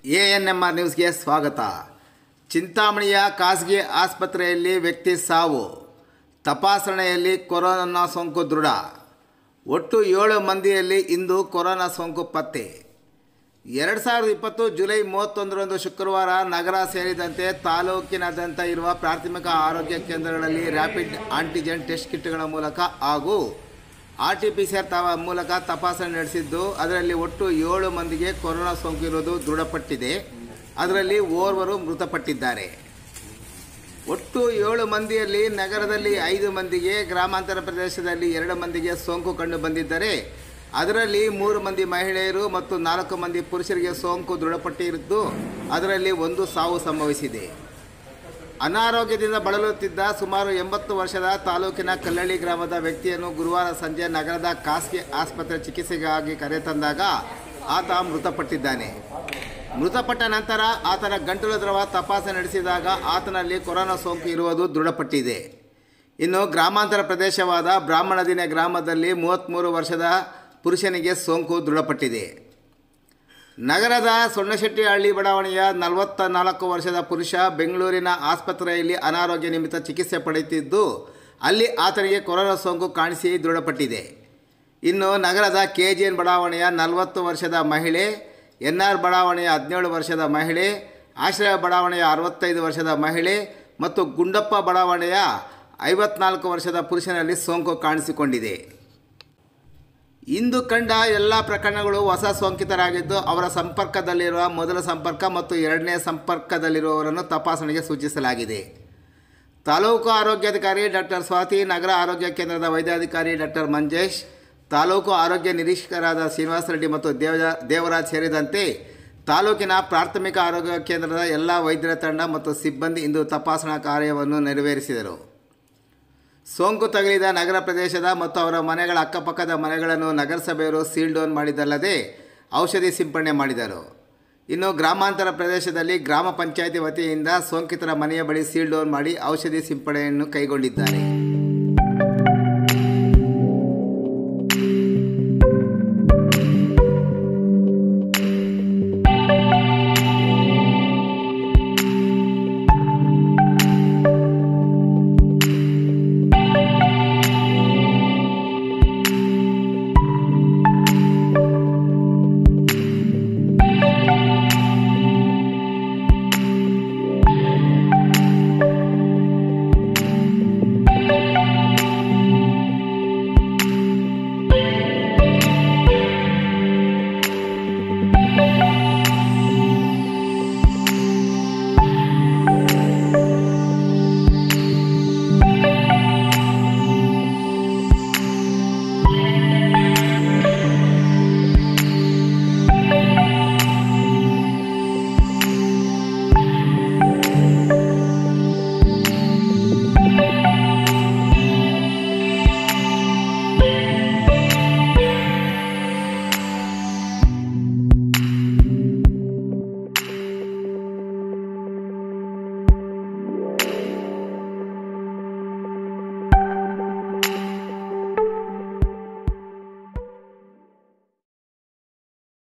A N M R ನ್ಯೂಸ್ಗೆ ಸ್ವಾಗತ ಚಿಂತಾಮಣಿಯ ಖಾಸಗಿ ಆಸ್ಪತ್ರೆಯಲ್ಲಿ ವ್ಯಕ್ತಿ ಸಾವು ತಪಾಸಣೆಯಲ್ಲಿ ಕೊರೋನಾ ಸೋಂಕು ದೃಢ ಒಟ್ಟು ಏಳು ಮಂದಿಯಲ್ಲಿ ಇಂದು ಕೊರೋನಾ ಸೋಂಕು ಪತ್ತೆ ಎರಡು ಸಾವಿರದ ಇಪ್ಪತ್ತು ಜುಲೈ ಮೂವತ್ತೊಂದರಂದು ಶುಕ್ರವಾರ ನಗರ ಸೇರಿದಂತೆ ತಾಲೂಕಿನಾದ್ಯಂತ ಇರುವ ಪ್ರಾಥಮಿಕ ಆರೋಗ್ಯ ಕೇಂದ್ರಗಳಲ್ಲಿ ರ್ಯಾಪಿಡ್ ಆಂಟಿಜೆನ್ ಟೆಸ್ಟ್ ಕಿಟ್ಗಳ ಮೂಲಕ ಹಾಗೂ R T P C R ತವ ಮೂಲಕ ತಪಾಸಣೆ ನಡೆಸಿದ್ದು ಅದರಲ್ಲಿ ಒಟ್ಟು ಏಳು ಮಂದಿಗೆ ಕೊರೋನಾ ಸೋಂಕು ಇರುವುದು ದೃಢಪಟ್ಟಿದೆ ಅದರಲ್ಲಿ ಓರ್ವರು ಮೃತಪಟ್ಟಿದ್ದಾರೆ ಒಟ್ಟು ಏಳು ಮಂದಿಯಲ್ಲಿ ನಗರದಲ್ಲಿ ಐದು ಮಂದಿಗೆ ಗ್ರಾಮಾಂತರ ಪ್ರದೇಶದಲ್ಲಿ ಎರಡು ಮಂದಿಗೆ ಸೋಂಕು ಕಂಡು ಬಂದಿದ್ದರೆ ಅದರಲ್ಲಿ ಮೂರು ಮಂದಿ ಮಹಿಳೆಯರು ಮತ್ತು ನಾಲ್ಕು ಮಂದಿ ಪುರುಷರಿಗೆ ಸೋಂಕು ದೃಢಪಟ್ಟಿದ್ದು ಅದರಲ್ಲಿ ಒಂದು ಸಾವು ಸಂಭವಿಸಿದೆ ಅನಾರೋಗ್ಯದಿಂದ ಬಳಲುತ್ತಿದ್ದ ಸುಮಾರು ಎಂಬತ್ತು ವರ್ಷದ ತಾಲೂಕಿನ ಕಲ್ಲಳ್ಳಿ ಗ್ರಾಮದ ವ್ಯಕ್ತಿಯನ್ನು ಗುರುವಾರ ಸಂಜೆ ನಗರದ ಖಾಸಗಿ ಆಸ್ಪತ್ರೆ ಚಿಕಿತ್ಸೆಗಾಗಿ ಕರೆತಂದಾಗ ಆತ ಮೃತಪಟ್ಟಿದ್ದಾನೆ ಮೃತಪಟ್ಟ ನಂತರ ಆತನ ಗಂಟಲು ದ್ರವ ತಪಾಸಣೆ ನಡೆಸಿದಾಗ ಆತನಲ್ಲಿ ಕೊರೋನಾ ಸೋಂಕು ಇರುವುದು ದೃಢಪಟ್ಟಿದೆ ಇನ್ನು ಗ್ರಾಮಾಂತರ ಪ್ರದೇಶವಾದ ಬ್ರಾಹ್ಮಣದಿನ ಗ್ರಾಮದಲ್ಲಿ ಮೂವತ್ತ್ಮೂರು ವರ್ಷದ ಪುರುಷನಿಗೆ ಸೋಂಕು ದೃಢಪಟ್ಟಿದೆ ನಗರದ ಸೊಣ್ಣಶೆಟ್ಟಿಹಳ್ಳಿ ಬಡಾವಣೆಯ ನಲವತ್ತ ನಾಲ್ಕು ವರ್ಷದ ಪುರುಷ ಬೆಂಗಳೂರಿನ ಆಸ್ಪತ್ರೆಯಲ್ಲಿ ಅನಾರೋಗ್ಯ ನಿಮಿತ್ತ ಚಿಕಿತ್ಸೆ ಪಡೆಯುತ್ತಿದ್ದು ಅಲ್ಲಿ ಆತನಿಗೆ ಕೊರೋನಾ ಸೋಂಕು ಕಾಣಿಸಿ ದೃಢಪಟ್ಟಿದೆ ಇನ್ನು ನಗರದ ಕೆ ಜಿ ಎನ್ ಬಡಾವಣೆಯ ನಲವತ್ತು ವರ್ಷದ ಮಹಿಳೆ ಎನ್ ಆರ್ ಬಡಾವಣೆಯ ಹದಿನೇಳು ವರ್ಷದ ಮಹಿಳೆ ಆಶ್ರಯ ಬಡಾವಣೆಯ ಅರವತ್ತೈದು ವರ್ಷದ ಮಹಿಳೆ ಮತ್ತು ಗುಂಡಪ್ಪ ಬಡಾವಣೆಯ ಐವತ್ನಾಲ್ಕು ವರ್ಷದ ಪುರುಷನಲ್ಲಿ ಸೋಂಕು ಕಾಣಿಸಿಕೊಂಡಿದೆ ಇಂದು ಕಂಡ ಎಲ್ಲ ಪ್ರಕರಣಗಳು ಹೊಸ ಸೋಂಕಿತರಾಗಿದ್ದು ಅವರ ಸಂಪರ್ಕದಲ್ಲಿರುವ ಮೊದಲ ಸಂಪರ್ಕ ಮತ್ತು ಎರಡನೇ ಸಂಪರ್ಕದಲ್ಲಿರುವವರನ್ನು ತಪಾಸಣೆಗೆ ಸೂಚಿಸಲಾಗಿದೆ ತಾಲೂಕು ಆರೋಗ್ಯಾಧಿಕಾರಿ ಡಾಕ್ಟರ್ ಸ್ವಾತಿ ನಗರ ಆರೋಗ್ಯ ಕೇಂದ್ರದ ವೈದ್ಯಾಧಿಕಾರಿ ಡಾಕ್ಟರ್ ಮಂಜೇಶ್ ತಾಲೂಕು ಆರೋಗ್ಯ ನಿರೀಕ್ಷಕರಾದ ಶ್ರೀನಿವಾಸ ರೆಡ್ಡಿ ಮತ್ತು ದೇವಜ ದೇವರಾಜ್ ಸೇರಿದಂತೆ ತಾಲೂಕಿನ ಪ್ರಾಥಮಿಕ ಆರೋಗ್ಯ ಕೇಂದ್ರದ ಎಲ್ಲ ವೈದ್ಯರ ತಂಡ ಮತ್ತು ಸಿಬ್ಬಂದಿ ಇಂದು ತಪಾಸಣಾ ಕಾರ್ಯವನ್ನು ನೆರವೇರಿಸಿದರು ಸೋಂಕು ತಗುಲಿದ ನಗರ ಪ್ರದೇಶದ ಮತ್ತು ಅವರ ಮನೆಗಳ ಅಕ್ಕಪಕ್ಕದ ಮನೆಗಳನ್ನು ನಗರಸಭೆಯವರು ಸೀಲ್ ಡೌನ್ ಮಾಡಿದ್ದಲ್ಲದೆ ಔಷಧಿ ಸಿಂಪಡಣೆ ಮಾಡಿದರು ಇನ್ನು ಗ್ರಾಮಾಂತರ ಪ್ರದೇಶದಲ್ಲಿ ಗ್ರಾಮ ಪಂಚಾಯಿತಿ ವತಿಯಿಂದ ಸೋಂಕಿತರ ಮನೆಯ ಬಳಿ ಸೀಲ್ ಡೌನ್ ಮಾಡಿ ಔಷಧಿ ಸಿಂಪಡಣೆಯನ್ನು ಕೈಗೊಂಡಿದ್ದಾರೆ